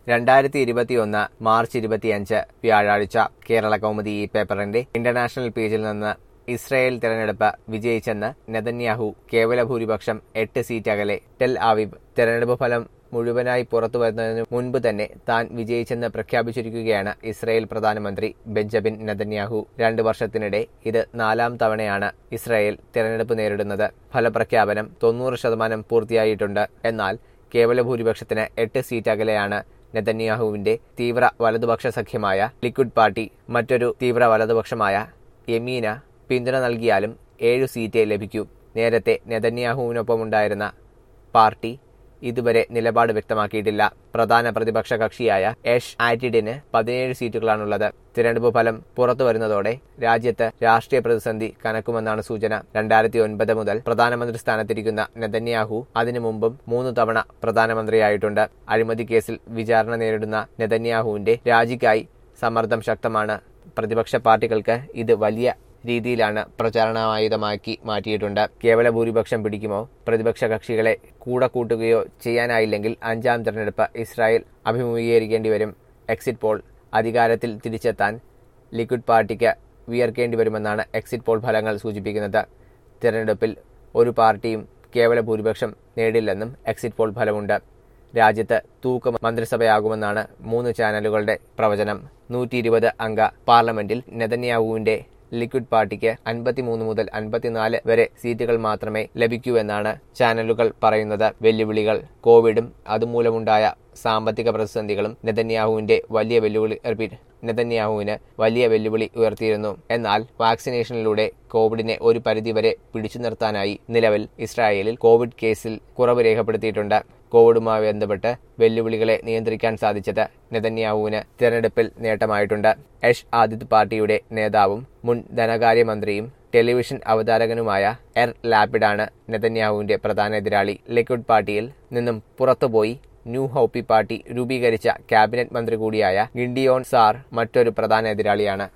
രണ്ടായിരത്തി ഇരുപത്തിയൊന്ന് മാർച്ച് ഇരുപത്തിയഞ്ച് വ്യാഴാഴ്ച കേരള കൗമുദി ഈ പേപ്പറിന്റെ ഇന്റർനാഷണൽ പേജിൽ നിന്ന് ഇസ്രായേൽ തെരഞ്ഞെടുപ്പ് വിജയിച്ചെന്ന് നെതന്യാഹു കേവല ഭൂരിപക്ഷം എട്ട് സീറ്റ് അകലെ ടെൽ ആവിവ് തെരഞ്ഞെടുപ്പ് ഫലം മുഴുവനായി പുറത്തു വരുന്നതിന് മുൻപ് തന്നെ താൻ വിജയിച്ചെന്ന് പ്രഖ്യാപിച്ചിരിക്കുകയാണ് ഇസ്രായേൽ പ്രധാനമന്ത്രി ബെഞ്ചമിൻ നെതന്യാഹു രണ്ടു വർഷത്തിനിടെ ഇത് നാലാം തവണയാണ് ഇസ്രായേൽ തെരഞ്ഞെടുപ്പ് നേരിടുന്നത് ഫലപ്രഖ്യാപനം തൊണ്ണൂറ് ശതമാനം പൂർത്തിയായിട്ടുണ്ട് എന്നാൽ കേവല ഭൂരിപക്ഷത്തിന് എട്ട് സീറ്റ് അകലെയാണ് നെതന്യാഹുവിന്റെ തീവ്ര വലതുപക്ഷ സഖ്യമായ ലിക്വിഡ് പാർട്ടി മറ്റൊരു തീവ്ര വലതുപക്ഷമായ യമീന പിന്തുണ നൽകിയാലും ഏഴു സീറ്റേ ലഭിക്കൂ നേരത്തെ നെതന്യാഹുവിനൊപ്പമുണ്ടായിരുന്ന പാർട്ടി ഇതുവരെ നിലപാട് വ്യക്തമാക്കിയിട്ടില്ല പ്രധാന പ്രതിപക്ഷ കക്ഷിയായ എഷ് ആറ്റിഡിന് പതിനേഴ് സീറ്റുകളാണുള്ളത് തിരഞ്ഞെടുപ്പ് ഫലം പുറത്തു വരുന്നതോടെ രാജ്യത്ത് രാഷ്ട്രീയ പ്രതിസന്ധി കനക്കുമെന്നാണ് സൂചന രണ്ടായിരത്തി ഒൻപത് മുതൽ പ്രധാനമന്ത്രി സ്ഥാനത്തിരിക്കുന്ന നെതന്യാഹു അതിനു മുമ്പും മൂന്ന് തവണ പ്രധാനമന്ത്രിയായിട്ടുണ്ട് അഴിമതി കേസിൽ വിചാരണ നേരിടുന്ന നെതന്യാഹുവിന്റെ രാജിക്കായി സമ്മർദ്ദം ശക്തമാണ് പ്രതിപക്ഷ പാർട്ടികൾക്ക് ഇത് വലിയ രീതിയിലാണ് പ്രചാരണായുധമാക്കി മാറ്റിയിട്ടുണ്ട് കേവല ഭൂരിപക്ഷം പിടിക്കുമോ പ്രതിപക്ഷ കക്ഷികളെ കൂടെ കൂട്ടുകയോ ചെയ്യാനായില്ലെങ്കിൽ അഞ്ചാം തെരഞ്ഞെടുപ്പ് ഇസ്രായേൽ അഭിമുഖീകരിക്കേണ്ടി വരും എക്സിറ്റ് പോൾ അധികാരത്തിൽ തിരിച്ചെത്താൻ ലിക്വിഡ് പാർട്ടിക്ക് വിയർക്കേണ്ടി വരുമെന്നാണ് എക്സിറ്റ് പോൾ ഫലങ്ങൾ സൂചിപ്പിക്കുന്നത് തിരഞ്ഞെടുപ്പിൽ ഒരു പാർട്ടിയും കേവല ഭൂരിപക്ഷം നേടില്ലെന്നും എക്സിറ്റ് പോൾ ഫലമുണ്ട് രാജ്യത്ത് തൂക്ക മന്ത്രിസഭയാകുമെന്നാണ് മൂന്ന് ചാനലുകളുടെ പ്രവചനം നൂറ്റി ഇരുപത് അംഗ പാർലമെന്റിൽ നെതന്യാഹുവിന്റെ ലിക്വിഡ് പാർട്ടിക്ക് അൻപത്തിമൂന്ന് മുതൽ അൻപത്തിനാല് വരെ സീറ്റുകൾ മാത്രമേ ലഭിക്കൂ എന്നാണ് ചാനലുകൾ പറയുന്നത് വെല്ലുവിളികൾ കോവിഡും അതുമൂലമുണ്ടായ സാമ്പത്തിക പ്രതിസന്ധികളും നെതന്യാഹുവിന്റെ വലിയ വെല്ലുവിളി റിപ്പീറ്റ് നെതന്യാഹുവിന് വലിയ വെല്ലുവിളി ഉയർത്തിയിരുന്നു എന്നാൽ വാക്സിനേഷനിലൂടെ കോവിഡിനെ ഒരു പരിധിവരെ പിടിച്ചു നിർത്താനായി നിലവിൽ ഇസ്രായേലിൽ കോവിഡ് കേസിൽ കുറവ് രേഖപ്പെടുത്തിയിട്ടുണ്ട് കോവിഡുമായി ബന്ധപ്പെട്ട് വെല്ലുവിളികളെ നിയന്ത്രിക്കാൻ സാധിച്ചത് നെതന്യാഹുവിന് തിരഞ്ഞെടുപ്പിൽ നേട്ടമായിട്ടുണ്ട് എഷ് ആദിത് പാർട്ടിയുടെ നേതാവും മുൻ ധനകാര്യമന്ത്രിയും ടെലിവിഷൻ അവതാരകനുമായ എർ ലാപ്പിഡാണ് നെതന്യാഹുവിന്റെ പ്രധാന എതിരാളി ലിക്വിഡ് പാർട്ടിയിൽ നിന്നും പുറത്തുപോയി ന്യൂ ഹോപ്പി പാർട്ടി രൂപീകരിച്ച ക്യാബിനറ്റ് മന്ത്രി കൂടിയായ ഗിൻഡിയോൺ സാർ മറ്റൊരു പ്രധാന എതിരാളിയാണ്